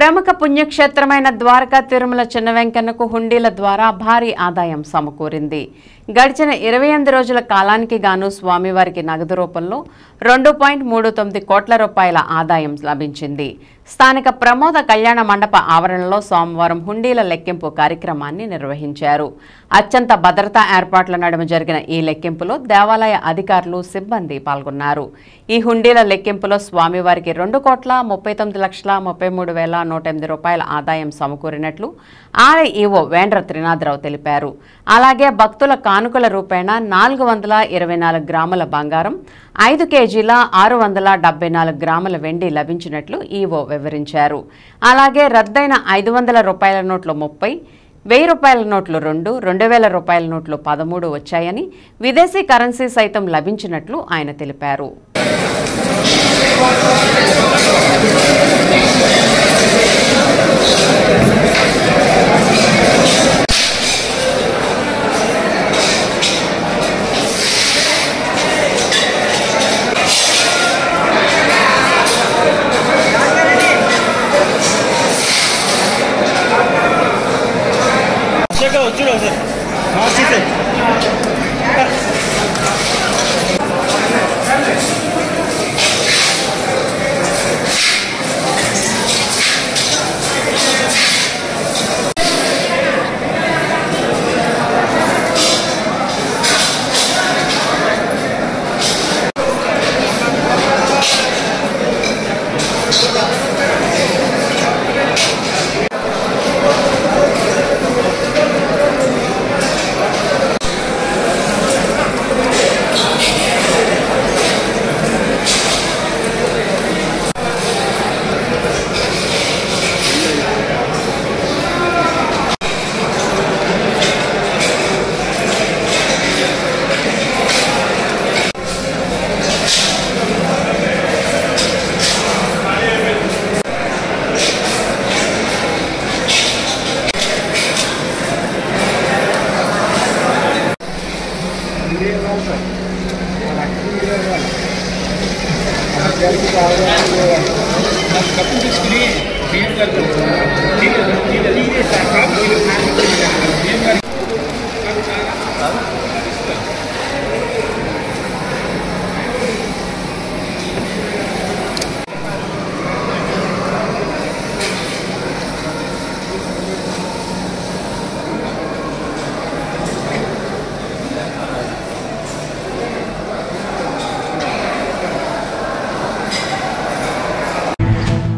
ప్రముఖ పుణ్యక్షేత్రమైన ద్వారకా తిరుమల చిన్న వెంకన్నకు హుండీల ద్వారా భారీ ఆదాయం సమకూరింది గడిచిన ఇరవై ఎనిమిది రోజుల కాలానికి గాను స్వామివారికి నగదు రూపంలో రెండు పాయింట్ మూడు తొమ్మిది కోట్ల రూపాయల ఆదాయం లభించింది స్థానిక ప్రమోద కళ్యాణ మండప ఆవరణలో సోమవారం హుండీల లెక్కింపు కార్యక్రమాన్ని నిర్వహించారు అత్యంత భద్రతా ఏర్పాట్ల నడుమ జరిగిన ఈ లెక్కింపులో దేవాలయ అధికారులు సిబ్బంది పాల్గొన్నారు ఈ హుండీల లెక్కింపులో స్వామివారికి రెండు కోట్ల ముప్పై తొమ్మిది లక్షల ముప్పై మూడు వేల నూట ఎనిమిది రూపాయల ఆదాయం సమకూరినట్లు ఆలయ ఈవో వేండ్ర త్రినాథరావు తెలిపారు అలాగే భక్తుల కానుకల రూపేణా నాలుగు వందల ఇరవై నాలుగు గ్రాముల బంగారం ఐదు కేజీల ఆరు వందల డెబ్బై నాలుగు గ్రాముల వెండి లభించినట్లు ఈవో వివరించారు అలాగే రద్దయిన ఐదు వందల రూపాయల నోట్లు ముప్పై వెయ్యి రూపాయల నోట్లు రెండు రెండు వేల రూపాయల నోట్లు పదమూడు వచ్చాయని విదేశీ కరెన్సీ సైతం లభించినట్లు ఆయన తెలిపారు అశోక వచ్చుడు సార్ నమస్తే కప్పు తీసుకుని నీళ్ళు కలుపుతాం నీళ్ళు నీళ్ళు నీళ్ళు కాపు